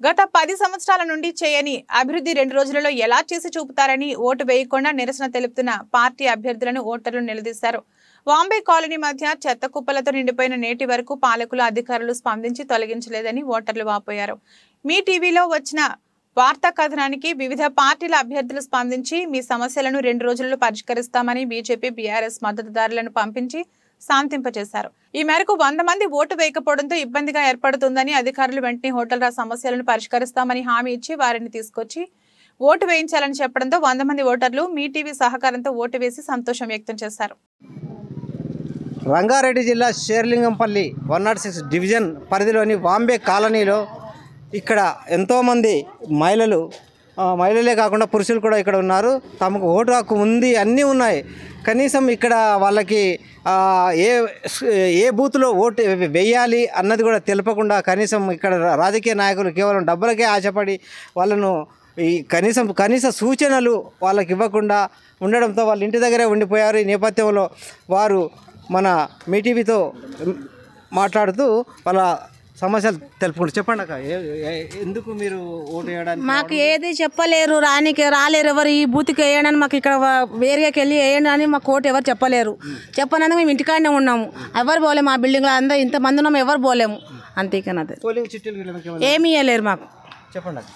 గత పది సంవత్సరాల నుండి చేయని అభివృద్ధి రెండు రోజులలో ఎలా చేసి చూపుతారని ఓటు వేయకుండా నిరసన తెలుపుతున్న పార్టీ అభ్యర్థులను ఓటర్లు నిలదీశారు వాంబే కాలనీ మధ్య చెత్త కుప్పలతో నిండిపోయిన నేటి వరకు పాలకులు అధికారులు స్పందించి తొలగించలేదని ఓటర్లు వాపోయారు మీ టీవీలో వచ్చిన వార్తా కథనానికి వివిధ పార్టీల అభ్యర్థులు స్పందించి మీ సమస్యలను రెండు రోజుల్లో పరిష్కరిస్తామని బీజేపీ బీఆర్ఎస్ మద్దతుదారులను పంపించి శాంతింపజేశారు ఈ మేరకు వంద మంది ఓటు వేయకపోవడంతో ఇబ్బందిగా ఏర్పడుతుందని అధికారులు వెంటనే హోటల్ రా సమస్యలను పరిష్కరిస్తామని హామీ ఇచ్చి వారిని తీసుకొచ్చి ఓటు వేయించాలని చెప్పడంతో వంద మంది ఓటర్లు మీ టీవీ సహకారంతో ఓటు వేసి సంతోషం వ్యక్తం చేశారు రంగారెడ్డి జిల్లా Serilingampally one nought six division పరిధిలోని వాంబే కాలనీలో ఇక్కడ ఎంతోమంది మహిళలు ఆ, మహిళలే కాకుండా పురుషులు కూడా ఇక్కడ ఉన్నారు తమకు ఓటు హక్కు ఉంది అన్నీ ఉన్నాయి కనీసం ఇక్కడ వాళ్ళకి ఆ, ఏ ఏ బూత్లో ఓటు వేయాలి అన్నది కూడా తెలపకుండా కనీసం ఇక్కడ రాజకీయ నాయకులు కేవలం డబ్బులకే ఆశపడి వాళ్ళను ఈ కనీసం కనీస సూచనలు వాళ్ళకి ఇవ్వకుండా ఉండడంతో వాళ్ళ ఇంటి దగ్గరే ఉండిపోయారు ఈ నేపథ్యంలో వారు మన మీటీవీతో మాట్లాడుతూ వాళ్ళ సమస్యలు తెలుపుకుంటారు చెప్పండి అక్క ఏ- ఏ- ఎందుకు మీరు ఓటు వేయడానికి మాకు ఏది చెప్పలేరు రానికి రాలేరు ఎవరు ఈ బూత్కి వేయడానికి మాకు ఇక్కడ వ- వేరేకి వెళ్ళి వేయండి అని మాకు కోర్టు ఎవరు చెప్పలేరు చెప్పనందుకు మేము ఇంటికాడనే ఉన్నాము ఎవరు పోలేము మా బిల్డింగ్లో అందరూ ఇంతమంది ఉన్నాము ఎవరు పోలేము అంతే ఇక నాది పోలింగ్ చిట్టీలు వీళ్ళకి ఏమైనా ఏమీ ఇవ్వలేరు మాకు చెప్పండి అక్క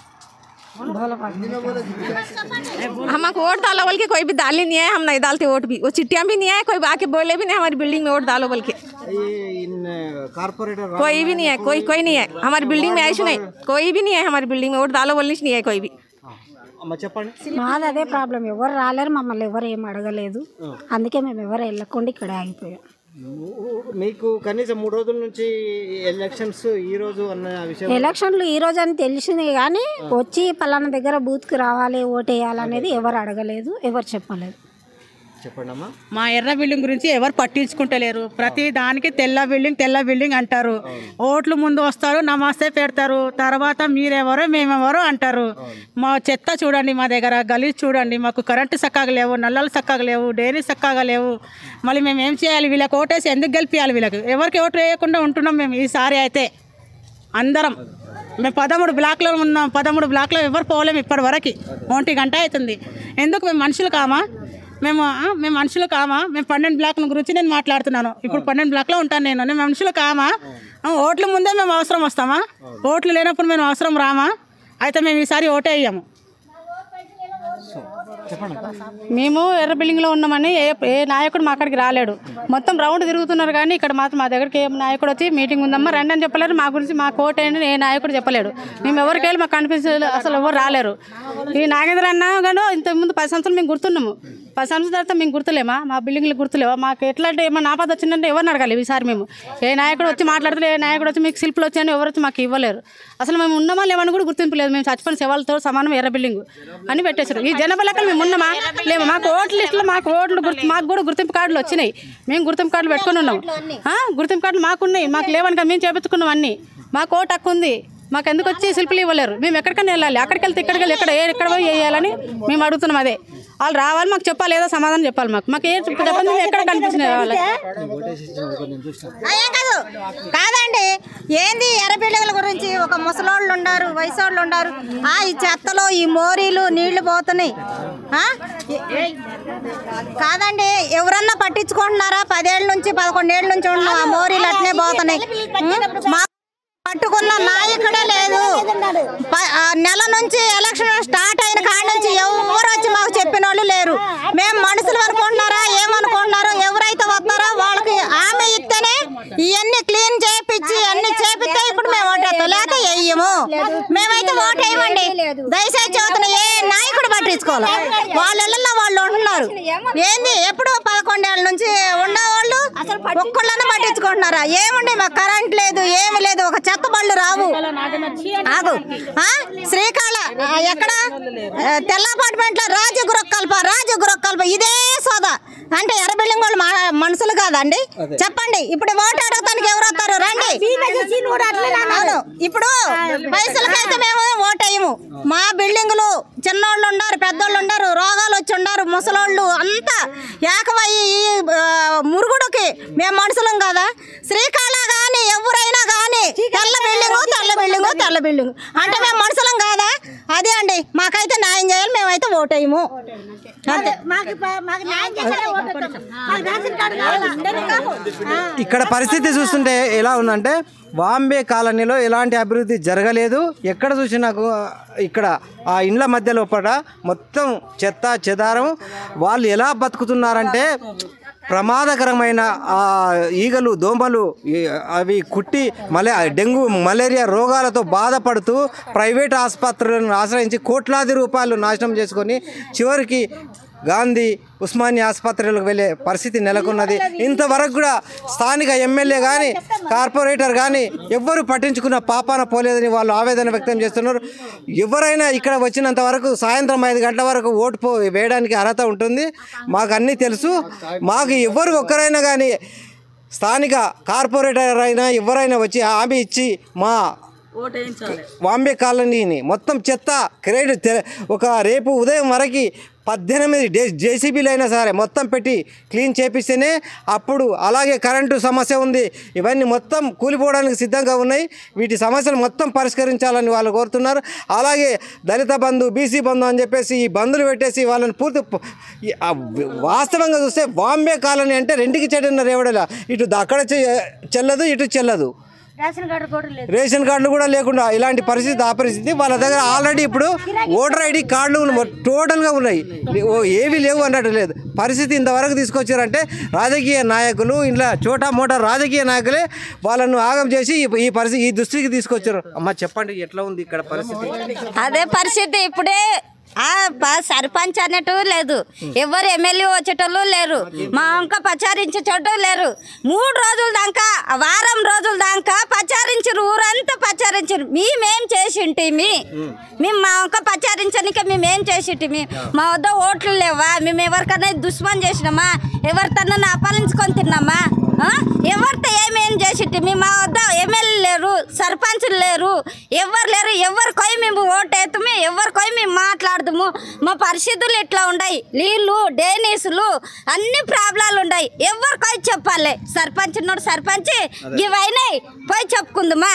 हमको वोट डालो बोल के कोई भी डाल ही नहीं है हम नहीं डालते वोट भी वो चिट्ठियाँ भी नहीं है कोई आके बोले भी नहीं हमारी बिल्डिंग में वोट डालो बोल के ఈ ఇన్ కార్పొరేటర్ कोई भी नहीं है कोई कोई नहीं है हमारी बिल्डिंग में ऐसे नहीं कोई भी नहीं है हमारी बिल्डिंग में वोट डालो बोलने से नहीं है कोई भी అమ్మ చెప్పండి మాది అదే ప్రాబ్లం ఎవరు రాలేరు మమ్మల్ని ఎవరు ఏం అడగలేదు అందుకే మేము ఎవరు వెళ్ళకుండా ఇక్కడే ఆగిపోయాం మీకు కనీసం మూడు రోజుల నుంచి ఎలక్షన్స్ ఈ రోజు అన్న విషయం ఎలక్షన్లు ఈ రోజు అని తెలిసింది కానీ వచ్చి పలానా దగ్గర బూత్కి రావాలి ఓటేయాలనేది ఎవరు అడగలేదు ఎవరు చెప్పలేదు చెప్పండి అమ్మా మా ఎర్ర బిల్డింగ్ గురించి ఎవరు పట్టించుకుంటలేరు ప్రతి దానికి తెల్ల బిల్డింగ్ తెల్ల బిల్డింగ్ అంటారు ఓట్లు ముందు వస్తారు నమస్తే పెడతారు తర్వాత మీరెవరో మేమెవరో అంటారు మా చెత్త చూడండి మా దగ్గర గలీజ్ చూడండి మాకు కరెంటు చక్కగా లేవు నల్లలు చక్కగా లేవు డైరీ చక్కగా లేవు మళ్ళీ మేము ఏం చేయాలి వీళ్ళకి ఓటేసి ఎందుకు గెలిపించాలి వీళ్ళకి ఎవరికి ఓటు వేయకుండా ఉంటున్నాం మేము ఈసారి అయితే అందరం మేము పదమూడు బ్లాక్లో ఉన్నాం పదమూడు బ్లాక్లో ఎవరు పోలేము ఇప్పటి వరకు ఒంటి గంట అవుతుంది ఎందుకు మేము మనుషులు కామా మేము ఆ, మేము మనుషులు కామా మేము పన్నెండు బ్లాక్ల గురించి నేను మాట్లాడుతున్నాను ఇప్పుడు పన్నెండు బ్లాక్లో ఉంటాను నేను నేను మనుషులు కామా ఆ, ఓట్ల ముందే మేము అవసరం వస్తామా ఓట్లు లేనప్పుడు మేము అవసరం రామా అయితే మేము ఈసారి ఓటే వేయము మేము ఎర్ర బిల్డింగ్లో ఉన్నామని ఏ ఏ నాయకుడు మా అక్కడికి రాలేడు మొత్తం రౌండ్ తిరుగుతున్నారు కానీ ఇక్కడ మాత్రం మా దగ్గరికి ఏ నాయకుడు వచ్చి మీటింగ్ ఉందమ్మా రండి అని చెప్పలేరు మా గురించి మా కోట ఏంటి ఏ నాయకుడు చెప్పలేడు మేము ఎవరికి వెళ్ళి మాకు కనిపించలేదు అసలు ఎవరు రాలేరు ఈ నాగేంద్ర అన్న కానీ ఇంతకుముందు పది సంవత్సరాలు మేము గుర్తున్నాము పది సంవత్సరాల తర్వాత మేము గుర్తులేమా మా బిల్డింగ్లు గుర్తులేవా మాకు ఎట్లాంటి ఏమన్నా ఆపద వచ్చిందంటే ఎవరిని అడగాలి ఈసారి మేము ఏ నాయకుడు వచ్చి మాట్లాడితే ఏ నాయకుడు వచ్చి మీకు శిల్పులు వచ్చాయని ఎవరు వచ్చి మాకు ఇవ్వలేరు అసలు మేము ఉన్నామా లేవని కూడా గుర్తింపు లేదు మేము చచ్చిపోయిన శవాలతో సమానం ఎర్ర బిల్డింగ్ అని పెట్టేశారు ఈ జనాభా లెక్కలు మేము ఉన్నామా లేము మాకు ఓట్ల లిస్టులో మాకు ఓట్లు గుర్తు మాకు కూడా గుర్తింపు కార్డులు వచ్చినాయి మేము గుర్తింపు కార్డులు పెట్టుకుని ఉన్నాం ఆ, గుర్తింపు కార్డులు మాకున్నాయి మాకు లేవని కదా మేము చేపించుకున్నాం అన్ని మాకు ఓటు హక్కు ఉంది మాకు ఎందుకు వచ్చి శిల్పులు ఇవ్వలేరు మేము ఎక్కడికైనా వెళ్ళాలి అక్కడికి వెళ్తే ఇక్కడికి వెళ్ళి ఎక్కడ ఏ- ఎక్కడ పోయి వేయాలని మేము అడుగుతున్నాం అదే వాళ్ళు రావాలి మాకు చెప్పాలి ఏదో సమాధానం చెప్పాలి మాకు మాకు ఏ చెప్పండి మేము ఎక్కడ కనిపించినాయి వాళ్ళకి ఏం కాదు కాదండి ఏంది ఎర్ర బిల్డింగ్ల గురించి ఒక ముసలోళ్ళు ఉన్నారు వయసోళ్ళు ఉన్నారు ఆ ఈ చెత్తలో ఈ మోరీలు నీళ్లు పోతున్నాయి ఆ? ఏ- కాదండి ఎవరన్నా పట్టించుకుంటున్నారా పదేళ్ళ నుంచి పదకొండేళ్ళ నుంచి ఉన్న ఆ మోరీలు అట్నే పోతున్నాయి ఉం? మా పట్టుకున్న నాయకుడే లేదు ప- ఆ నెల నుంచి ఎలక్షన్ స్టార్ట్ అయిన కాడ నుంచి ఎవరు వచ్చి మాకు చెప్పిన వాళ్ళు లేరు మేము మనుషులు అనుకుంటున్నారా ఏమనుకుంటున్నారో ఎవరైతే వస్తారో వాళ్ళకి ఆమె ఇస్తేనే ఇవన్నీ క్లీన్ చేపించి అన్ని చేపిస్తే ఇప్పుడు మేము ఓటేస్తాం లేక వేయము మేమైతే ఓటు వేయమండి దయచేసి చదువుతున్న ఏ నాయకుడు పట్టించుకోవాలి వాళ్ళ ఇళ్ళల్లో వాళ్ళు ఉంటున్నారు ఏంది ఎప్పుడు పదకొండేళ్ళ నుంచి ఉన్నవాళ్ళు ఒక్కళ్ళని పట్టించుకుంటున్నారా ఏముండి మాకు కరెంట్ లేదు ఏమి లేదు ఒక చెత్త బళ్ళు రావు ఆగు ఆ? శ్రీకాళ ఆ, ఎక్కడ ఆ, తెల్ల అపార్ట్మెంట్ లో రాజు గురొక్కల్ప రాజు గురొక్కల్ప ఇదే సోదా అంటే ఎర్ర బిల్డింగ్ వాళ్ళు మా- మనుషులు కాదండి చెప్పండి ఇప్పుడు ఓటు అడగటానికి ఎవరు వస్తారు రండి అవును ఇప్పుడు పైసలకైతే మేము ఓటు వేయము మా బిల్డింగులు చిన్నోళ్ళు ఉన్నారు పెద్దోళ్ళు ఉన్నారు రోగాలు వచ్చి ఉన్నారు ముసలోళ్ళు అంతా ఏకమయ్యి ఈ ఆ, మురుగుడుకి మేము మనుషులం కదా శ్రీకాళ కానీ ఎవరైనా కానీ తెల్ల బిల్డింగ్ తెల్ల బిల్డింగ్ తెల్ల బిల్డింగ్ అంటే మేము మనుషులం కాదా అదే అండి మాకైతే న్యాయం చేయాలి మేమైతే ఓటేయము అంతే ఇక్కడ పరిస్థితి చూస్తుంటే ఎలా ఉందంటే బాంబే కాలనీలో ఎలాంటి అభివృద్ధి జరగలేదు ఎక్కడ చూసినా గు- ఇక్కడ ఆ ఇండ్ల మధ్య లోపల మొత్తం చెత్త చెదారం వాళ్ళు ఎలా బతుకుతున్నారంటే ప్రమాదకరమైన ఆ ఈగలు దోమలు ఈ- అవి కుట్టి మలే డెంగ్యూ మలేరియా రోగాలతో బాధపడుతూ ప్రైవేట్ ఆసుపత్రులను ఆశ్రయించి కోట్లాది రూపాయలు నాశనం చేసుకొని చివరికి గాంధీ ఉస్మానియా ఆసుపత్రులకు వెళ్ళే పరిస్థితి నెలకొన్నది ఇంతవరకు కూడా స్థానిక ఎమ్మెల్యే కానీ కార్పొరేటర్ కానీ ఎవ్వరు పట్టించుకున్న పాపాన పోలేదని వాళ్ళు ఆవేదన వ్యక్తం చేస్తున్నారు ఎవరైనా ఇక్కడ వచ్చినంత వరకు సాయంత్రం ఐదు గంటల వరకు ఓటు పో వేయడానికి అర్హత ఉంటుంది మాకు అన్నీ తెలుసు మాకు ఎవరు ఒక్కరైనా కానీ స్థానిక కార్పొరేటర్ అయినా ఎవరైనా వచ్చి హామీ ఇచ్చి మా వాంబే కాలనీని మొత్తం చెత్త క్రేడ్ తె- ఒక రేపు ఉదయం వరకు పద్దెనిమిది డే జేసీబీలు అయినా సరే మొత్తం పెట్టి క్లీన్ చేపిస్తేనే అప్పుడు అలాగే కరెంటు సమస్య ఉంది ఇవన్నీ మొత్తం కూలిపోవడానికి సిద్ధంగా ఉన్నాయి వీటి సమస్యలు మొత్తం పరిష్కరించాలని వాళ్ళు కోరుతున్నారు అలాగే దళిత బంధు బీసీ బంధు అని చెప్పేసి ఈ బంధులు పెట్టేసి వాళ్ళని పూర్తి ప- ఈ- ఆ వాస్తవంగా చూస్తే బాంబే కాలనీ అంటే రెండుకి చెడున్నారు ఎవడలా ఇటు అక్కడ చె- చెల్లదు ఇటు చెల్లదు రేషన్ కార్డులు కూడా లేకుండా ఇలాంటి పరిస్థితి ఆ పరిస్థితి వాళ్ళ దగ్గర ఆల్రెడీ ఇప్పుడు ఓటర్ ఐడి కార్డులు ఉన్న- టోటల్గా ఉన్నాయి ఓ ఏవి లేవు అన్నట్టు లేదు పరిస్థితి ఇంతవరకు తీసుకొచ్చారంటే రాజకీయ నాయకులు ఇంట్లో చోటా మోటా రాజకీయ నాయకులే వాళ్ళను ఆగం చేసి ఈ- ఈ పరిస్థితి ఈ దృష్టికి తీసుకొచ్చారు అమ్మ చెప్పండి ఎట్లా ఉంది ఇక్కడ పరిస్థితి అదే పరిస్థితి ఇప్పుడే ఆ ప- సర్పంచ్ అనేటు లేదు ఎవరు ఎమ్మెల్యే వచ్చేటోళ్ళు లేరు మా అంక పచారించేటోళ్ళు లేరు మూడు రోజుల దాకా వారం రోజుల దాకా పచారించరు ఊరంతా పచారించరు మేమేం చేసింటిమి మేము మా అంక పచారించడానికి మేమేం చేసింటిమి మా వద్ద ఓట్లు లేవా మేము ఎవరికైనా దుష్మన్ చేసినామా ఎవరితోనన్నా అపాలించుకొని తిన్నామా ఆ? ఎవరితో ఏమేం చేసింటిమి మా వద్ద ఎమ్మెల్యే లేరు సర్పంచులు లేరు ఎవరు లేరు ఎవరు కొయ్యి మేము ఓటు వేస్తాము ఎవరు కొయ్యి మేము మాట్లాడదాము మా పరిస్థితులు ఇట్లా ఉన్నాయి నీళ్ళు డేనీసులు అన్ని ప్రాబ్లాలు ఉన్నాయి ఎవరు కొయ్యి చెప్పాలి సర్పంచ్ ఉన్నోడు సర్పంచ్ ఇవైనాయి పోయి చెప్పుకుందామా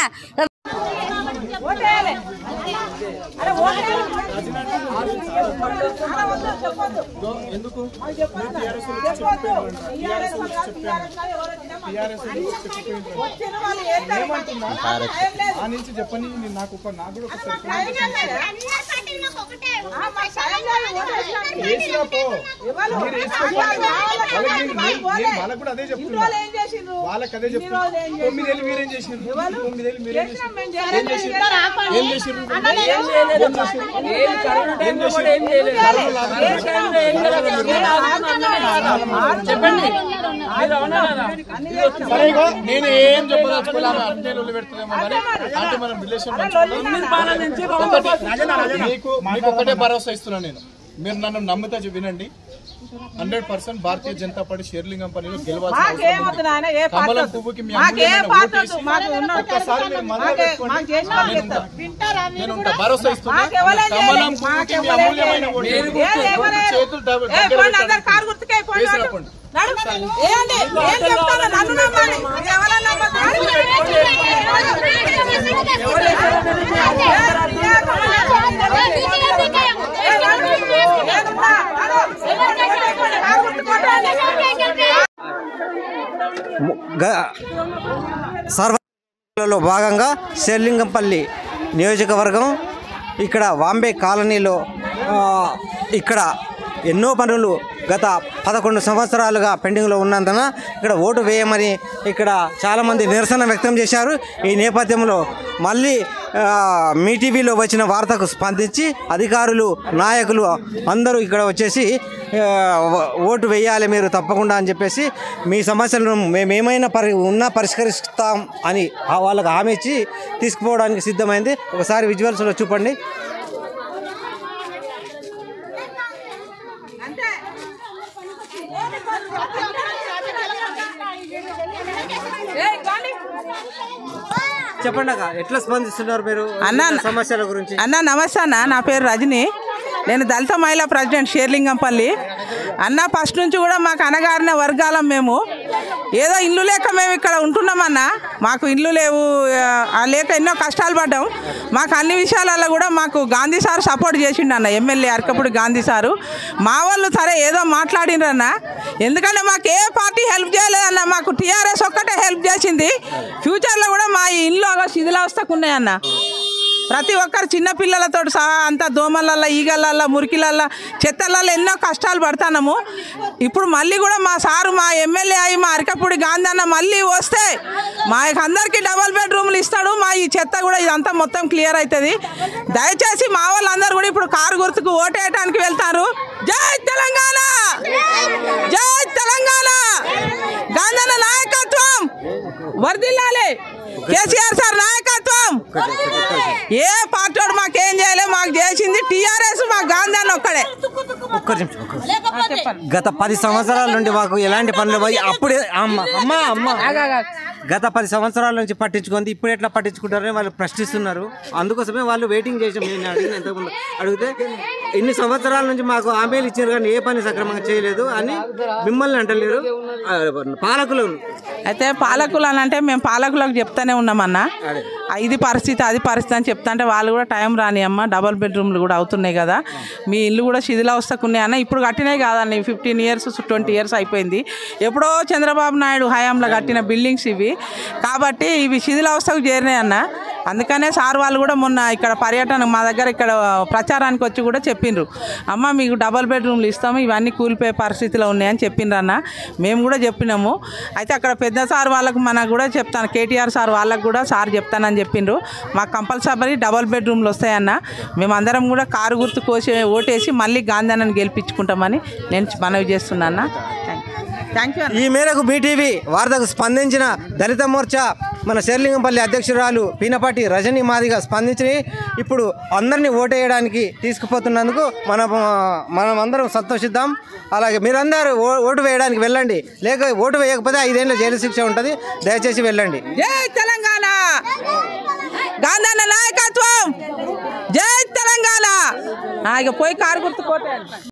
ఆ నుంచి చెప్పని నేను నాకు ఒక నాకు కూడా ఒక వేసినా పో. మీరు వేసుకోండి. వాళ్ళకి నేను- నేను- నేను వాళ్ళకి కూడా అదే చెప్తున్నా వాళ్ళకి అదే చెప్తున్నా తొమ్మిదేళ్ళు మీరేం చేసిండ్రు తొమ్మిదేళ్ళు మీరేం చేసిండ్రు ఏం చేసిండ్రు ఏం చేసిండ్రు ఏం చేసిండ్రు? ఏం చేసిండ్రు? కరోనా లాభం సరే ఇగో నేను ఏం చెప్పదలుచుకోలే ఆమె అన్నేళ్ళు పెడుతుందేమో కానీ అంటే మనం రిలేషన్ మీకు మీకు ఒకటే భరోసా ఇస్తున్నాను నేను మీరు నన్ను నమ్మితే చె- వినండి హండ్రెడ్ పర్సెంట్ భారతీయ జనతా పార్టీ షేర్లింగం పనిలో గెలవాల్సిన అవసరం ఉంది. కమలం పువ్వుకి మీ అమూల్యమైన ఓటు వేసి ఒక్కసారి మీరు మనలో పెట్టుకోండి. నేను ఉంటా. నేను ఉంటా భరోసా ఇస్తున్నా కమలం పువ్వుకి మీ అమూల్యమైన ఓటు వేసి చేతులు దగ్గర పెట్టండి. వేసి రాపండి. ము- గ- సర్వలో భాగంగా శేర్లింగంపల్లి నియోజకవర్గం ఇక్కడ వాంబే కాలనీలో ఆ, ఇక్కడ ఎన్నో పనులు గత పదకొండు సంవత్సరాలుగా పెండింగ్లో ఉన్నందున ఇక్కడ ఓటు వేయమని ఇక్కడ చాలామంది నిరసన వ్యక్తం చేశారు ఈ నేపథ్యంలో మళ్ళీ ఆ, మీ టీవీలో వచ్చిన వార్తకు స్పందించి అధికారులు నాయకులు అందరూ ఇక్కడ వచ్చేసి ఆ, ఓటు వేయాలి మీరు తప్పకుండా అని చెప్పేసి మీ సమస్యలను మేమేమైనా పరి ఉన్నా పరిష్కరిస్తాం అని ఆ వాళ్ళకి హామీ ఇచ్చి తీసుకుపోవడానికి సిద్ధమైంది ఒకసారి విజువల్స్లో చూపండి చెప్పండి అక్క ఎట్లా స్పందిస్తున్నారు మీరు అన్న సమస్యల గురించి అన్న నమస్తే అన్న నా పేరు రజని నేను దళిత మహిళా ప్రెసిడెంట్ షేర్లింగంపల్లి అన్న ఫస్ట్ నుంచి కూడా మాకు అనగారిన వర్గాలం మేము ఏదో ఇల్లు లేక మేము ఇక్కడ ఉంటున్నామన్నా మాకు ఇల్లు లేవు ఆ లేక ఎన్నో కష్టాలు పడ్డాం మాకు అన్ని విషయాలలో కూడా మాకు గాంధీ సార్ సపోర్ట్ చేసిండు అన్న ఎమ్మెల్యే అరకపూడి గాంధీ సారు మా వాళ్ళు సరే ఏదో మాట్లాడినరన్న ఎందుకంటే మాకు ఏ పార్టీ హెల్ప్ చేయలేదన్న మాకు టీఆర్ఎస్ ఒక్కటే హెల్ప్ చేసింది ఫ్యూచర్లో కూడా మా ఈ ఇల్లు అగో శిథిలావస్థకు ఉన్నాయన్న ప్రతి ఒక్కరు చిన్న పిల్లలతో సహా అంతా దోమలల్లో ఈగలల్లో మురికిలల్లో చెత్తలల్లో ఎన్నో కష్టాలు పడుతున్నాము ఇప్పుడు మళ్ళీ కూడా మా సారు మా ఎమ్మెల్యే అయి మా అరకపూడి గాంధీ అన్న మళ్ళీ వస్తే మా అందరికీ డబల్ బెడ్రూమ్లు ఇస్తాడు మా ఈ చెత్త కూడా ఇదంతా మొత్తం క్లియర్ అవుతుంది దయచేసి మా వాళ్ళందరూ కూడా ఇప్పుడు కారు గుర్తుకు ఓటేయడానికి వెళ్తారు జై తెలంగాణ జై తెలంగాణ గాంధీ నాయకత్వం వర్దిల్లాలి కేసీఆర్ సార్ నాయకత్వం ఏ పార్టీ వాడు మాకేం చేయలే మాకు చేసింది టీఆర్ఎస్ మా గాంధీ అన్న ఒక్కడే ఒక్క నిమిషం ఒక్క నిమిషం. గత పది సంవత్సరాల నుండి మాకు ఎలాంటి పనులు పోయి అప్పుడే అమ్మ అమ్మ అమ్మ గత పది సంవత్సరాల నుంచి పట్టించుకుంది ఇప్పుడు ఎట్లా పట్టించుకుంటారని వాళ్ళు ప్రశ్నిస్తున్నారు అందుకోసమే వాళ్ళు వెయిటింగ్ చేసాం నేను అడిగిన ఇంతకుముందు అడిగితే ఇన్ని సంవత్సరాల నుంచి మాకు హామీలు ఇచ్చారు కానీ ఏ పని సక్రమంగా చేయలేదు అని మిమ్మల్ని అంటలేరు ఆ, పాలకులు అయితే పాలకులు అని అంటే మేము పాలకులకు చెప్తానే ఉన్నామన్నా ఆ, ఇది పరిస్థితి అది పరిస్థితి అని చెప్తా అంటే వాళ్ళు కూడా టైం రాని అమ్మ డబల్ బెడ్రూమ్లు కూడా అవుతున్నాయి కదా మీ ఇల్లు కూడా శిథిలావస్థకు ఉన్నాయి అన్న ఇప్పుడు కట్టినాయి కాదండి ఫిఫ్టీన్ ఇయర్స్ ట్వంటీ ఇయర్స్ అయిపోయింది ఎప్పుడో చంద్రబాబు నాయుడు హయాంలో కట్టిన బిల్డింగ్స్ ఇవి కాబట్టి ఇవి శిథిలావస్థకు చేరినాయి అన్న అందుకనే సార్ వాళ్ళు కూడా మొన్న ఇక్కడ పర్యటన మా దగ్గర ఇక్కడ ప్రచారానికి వచ్చి కూడా చెప్పిండ్రు అమ్మ మీకు డబల్ బెడ్రూమ్లు ఇస్తాము ఇవన్నీ కూలిపోయే పరిస్థితిలో ఉన్నాయని చెప్పిండ్రు అన్న మేము కూడా చెప్పినాము అయితే అక్కడ పెద్ద సార్ వాళ్ళకు మనకు కూడా చెప్తాను కేటీఆర్ సార్ వాళ్ళకు కూడా సార్ చెప్తానని చెప్పిండ్రు మాకు కంపల్సరీ డబల్ బెడ్రూమ్లు వస్తాయన్న మేమందరం కూడా కారు గుర్తు కోసి ఓటేసి మళ్ళీ గాంధీ అన్నని గెలిపించుకుంటామని నేను మనవి చేస్తున్నా థ్యాంక్ యూ ఈ మేరకు బీటీవీ వార్తకు స్పందించిన దళిత మోర్చా మన శేర్లింగంపల్లి అధ్యక్షురాలు పీనపాటి రజనీ మాదిగా స్పందించి ఇప్పుడు అందరినీ ఓటేయడానికి తీసుకుపోతున్నందుకు మనం మనం అందరం సంతోషిద్దాం అలాగే మీరందరూ ఓ- ఓటు వేయడానికి వెళ్ళండి లేక ఓటు వేయకపోతే ఐదేళ్ళ జైలు శిక్ష ఉంటుంది దయచేసి వెళ్ళండి జై తెలంగాణ గాంధీ నాయకత్వం జై తెలంగాణ ఆ, ఇక పోయి కారు గుర్తు కోటేయండి